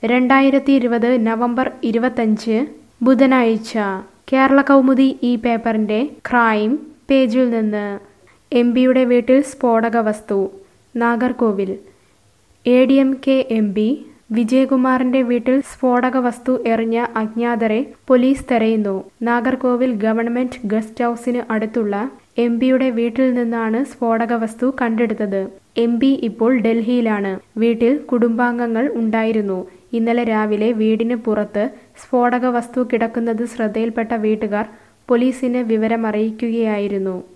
രണ്ടായിരത്തി ഇരുപത് നവംബർ ഇരുപത്തഞ്ച് ബുധനാഴ്ച കേരള കൗമുദി ഈ പേപ്പറിന്റെ ക്രൈം പേജിൽ നിന്ന് എം പിയുടെ വീട്ടിൽ സ്ഫോടക വസ്തു Nagercoil A D M K M P വിജയകുമാറിന്റെ വീട്ടിൽ സ്ഫോടക വസ്തു എറിഞ്ഞ അജ്ഞാതരെ പോലീസ് തെരയുന്നു നാഗർകോവിൽ ഗവൺമെന്റ് ഗസ്റ്റ് ഹൌസിന് അടുത്തുള്ള എം പിയുടെ വീട്ടിൽ നിന്നാണ് സ്ഫോടക വസ്തു കണ്ടെടുത്തത് എം പി ഇപ്പോൾ ഡൽഹിയിലാണ് വീട്ടിൽ കുടുംബാംഗങ്ങൾ ഉണ്ടായിരുന്നു ഇന്നലെ രാവിലെ വീടിന് പുറത്ത് സ്ഫോടക വസ്തു കിടക്കുന്നത് ശ്രദ്ധയിൽപ്പെട്ട വീട്ടുകാർ പോലീസിന് വിവരമറിയിക്കുകയായിരുന്നു